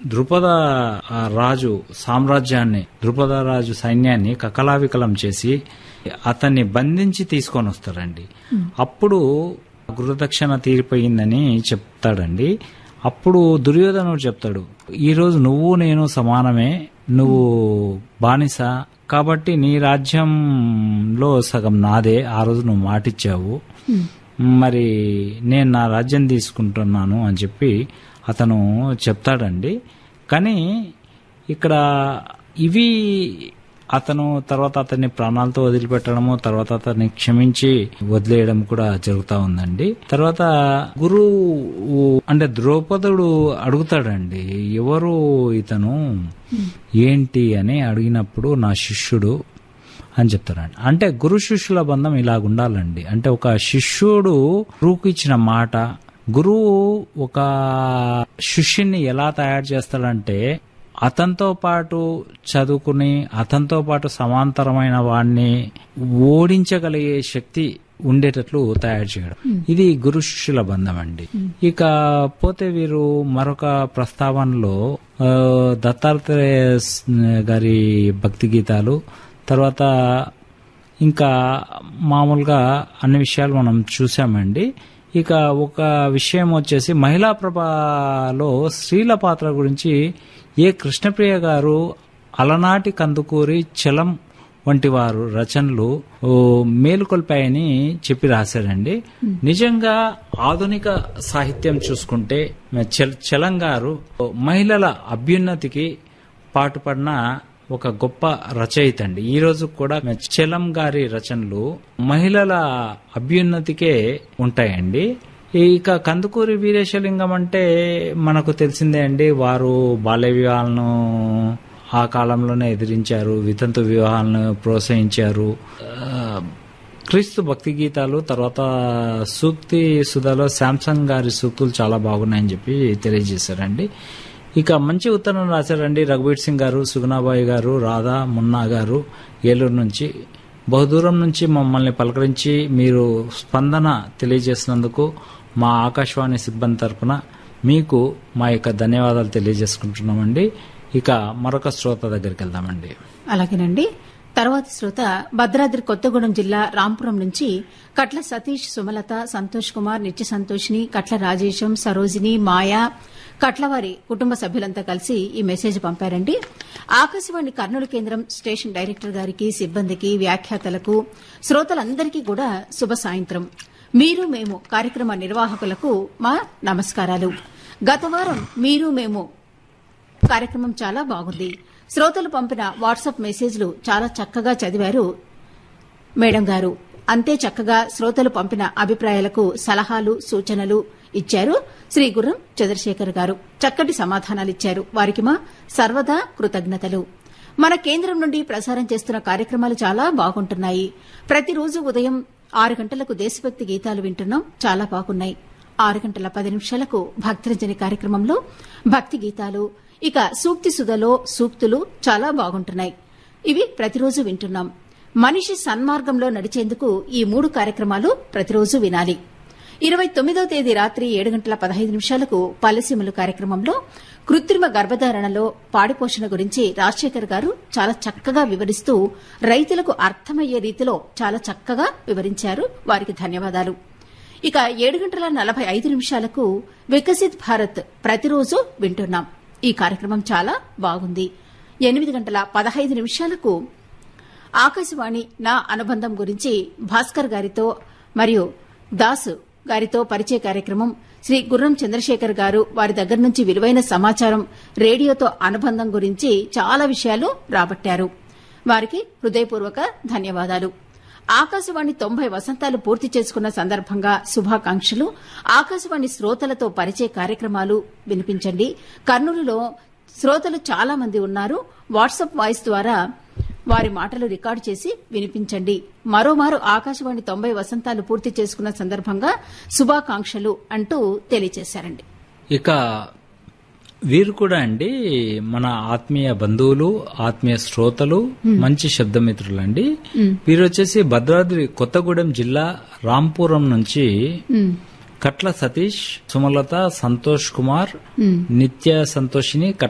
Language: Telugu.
ద్రుపద ఆ, రాజు సామ్రాజ్యాన్ని ద్రుపద రాజు సైన్యాన్ని కకలావికలం చేసి అతన్ని బంధించి తీసుకొని వస్తారండి అప్పుడు గురుదక్షిణ తీరిపోయిందని చెప్తాడండి అప్పుడు దుర్యోధనుడు చెప్తాడు ఈ రోజు నువ్వు నేను సమానమే నువ్వు బానిస కాబట్టి నీ రాజ్యంలో సగం నాదే ఆ రోజు నువ్వు మాటిచ్చావు మరి నేను నా రాజ్యం తీసుకుంటున్నాను అని చెప్పి అతను చెప్తాడండి కానీ ఇక్కడ ఇవి అతను తర్వాత అతన్ని ప్రాణాలతో వదిలిపెట్టడము తర్వాత అతన్ని క్షమించి వదిలేయడం కూడా జరుగుతా ఉందండి తర్వాత గురువు అంటే ద్రౌపదుడు అడుగుతాడండి ఎవరు ఇతను ఏంటి అని అడిగినప్పుడు నా శిష్యుడు అని చెప్తారండి అంటే గురు శిష్యుల బంధం ఇలాగ ఉండాలండి అంటే ఒక శిష్యుడు గురువుకి ఇచ్చిన మాట గురువు ఒక శిష్యుని ఎలా తయారు చేస్తాడంటే అతనితో పాటు చదువుకుని అతనితో పాటు సమాంతరమైన వాడిని ఓడించగలిగే శక్తి ఉండేటట్లు తయారు చేయడం ఇది గురు శిష్యుల బంధం అండి ఇక పోతే వీరు మరొక ప్రస్తావనలో ఆ, దత్తాత్రేయ స్- గారి భక్తి గీతాలు తర్వాత ఇంకా మామూలుగా అన్ని విషయాలు మనం చూసామండి ఇక ఒక విషయం వచ్చేసి మహిళా ప్రభలో స్త్రీల పాత్ర గురించి ఏ కృష్ణప్రియ గారు అలనాటి కందుకూరి చలం వంటి వారు రచనలు ఓ, మేలుకొల్పాయని చెప్పి రాశారండి నిజంగా ఆధునిక సాహిత్యం చూసుకుంటే చల- చలం గారు మహిళల అభ్యున్నతికి పాటుపడిన ఒక గొప్ప రచయిత అండి ఈ రోజు కూడా చలం గారి రచనలు మహిళల అభ్యున్నతికే ఉంటాయండి ఇక కందుకూరి వీరేశలింగం అంటే మనకు తెలిసిందే అండి వారు బాల్య వివాహాలను ఆ కాలంలోనే ఎదిరించారు వితంతు వివాహాలను ప్రోత్సహించారు ఆ, క్రీస్తు భక్తి గీతాలు తర్వాత సూక్తి సుధలో శాంసంగ్ గారి సూక్తులు చాలా బాగున్నాయని చెప్పి తెలియజేశారండి ఇక మంచి ఉత్తరం రాశారండి రఘువీర్ సింగ్ గారు సుగుణాబాయి గారు రాధా మున్నా గారు ఏలూరు నుంచి బహుదూరం నుంచి మమ్మల్ని పలకరించి మీరు స్పందన తెలియజేసినందుకు మా ఆకాశవాణి సిబ్బంది తరపున మీకు మా యొక్క ధన్యవాదాలు తెలియజేసుకుంటున్నామండి ఇక మరొక శ్రోత దగ్గరికి వెళ్దామండి అలాగేనండి తర్వాత శ్రోత భద్రాద్రి కొత్తగూడెం జిల్లా రాంపురం నుంచి కట్ల సతీష్ సుమలత సంతోష్ కుమార్ నిత్య సంతోష్ని కట్ల రాజేశం సరోజిని మాయా కట్లవారి కుటుంబ సభ్యులంతా కలిసి ఈ మెసేజ్ పంపారండి ఆకాశవాణి కర్నూలు కేంద్రం స్టేషన్ డైరెక్టర్ గారికి సిబ్బందికి వ్యాఖ్యాతలకు శ్రోతలందరికీ కూడా శుభ సాయంత్రం మీరు మేము కార్యక్రమ నిర్వాహకులకు మా నమస్కారాలు గత వారం మీరు మేము కార్యక్రమం చాలా బాగుంది శ్రోతలు పంపిన వాట్సాప్ మెసేజ్లు చాలా చక్కగా చదివారు మేడం గారు అంతే చక్కగా శ్రోతలు పంపిన అభిప్రాయాలకు సలహాలు సూచనలు ఇచ్చారు శ్రీ గుర్రం చంద్రశేఖర్ గారు చక్కటి సమాధానాలిచ్చారు వారికి మా సర్వదా కృతజ్ఞతలు మన కేంద్రం నుండి ప్రసారం చేస్తున్న కార్యక్రమాలు చాలా బాగుంటున్నాయి ప్రతిరోజు ఉదయం ఆరు గంటలకు దేశభక్తి గీతాలు వింటున్నాం చాలా బాగున్నాయి ఆరు గంటల పది నిమిషాలకు భక్తరంజని కార్యక్రమంలో భక్తి గీతాలు ఇక సూక్తి సుధలో సూక్తులు చాలా బాగుంటున్నాయి ఇవి ప్రతిరోజు వింటున్నాం మనిషి సన్మార్గంలో నడిచేందుకు ఈ మూడు కార్యక్రమాలు ప్రతిరోజు వినాలి ఇరవై తొమ్మిదవ తేదీ రాత్రి ఏడు గంటల పదహైదు నిమిషాలకు పల్లెసీమలు కార్యక్రమంలో కృత్రిమ గర్భధారణలో పాడిపోషణ గురించి రాజశేఖర్ గారు చాలా చక్కగా వివరిస్తూ రైతులకు అర్థమయ్యే రీతిలో చాలా చక్కగా వివరించారు వారికి ధన్యవాదాలు ఇక ఏడు గంటల నలభై ఐదు నిమిషాలకు వికసిత్ భారత్ ప్రతిరోజు వింటున్నాం ఈ కార్యక్రమం చాలా బాగుంది ఎనిమిది గంటల పదహైదు నిమిషాలకు ఆకాశవాణి నా అనుబంధం గురించి భాస్కర్ గారితో మరియు దాసు గారితో పరిచయ కార్యక్రమం శ్రీ గుర్రం చంద్రశేఖర్ గారు వారి దగ్గర నుంచి విలువైన సమాచారం రేడియోతో అనుబంధం గురించి చాలా విషయాలు రాబట్టారు వారికి హృదయపూర్వక ధన్యవాదాలు ఆకాశవాణి తొంభై వసంతాలు పూర్తి చేసుకున్న సందర్భంగా శుభాకాంక్షలు ఆకాశవాణి శ్రోతలతో పరిచయ కార్యక్రమాలు వినిపించండి కర్నూలులో శ్రోతలు చాలా మంది ఉన్నారు వాట్సాప్ వాయిస్ ద్వారా వారి మాటలు రికార్డు చేసి వినిపించండి మరోమారు ఆకాశవాణి తొంభై వసంతాలు పూర్తి చేసుకున్న సందర్భంగా శుభాకాంక్షలు అంటూ తెలియజేశారండి ఇక వీరు కూడా అండి మన ఆత్మీయ బంధువులు ఆత్మీయ శ్రోతలు మంచి శబ్దమిత్రులు అండి వీరు వచ్చేసి భద్రాద్రి కొత్తగూడెం జిల్లా రాంపురం నుంచి కట్ల సతీష్ సుమలత సంతోష్ కుమార్ నిత్య సంతోషిని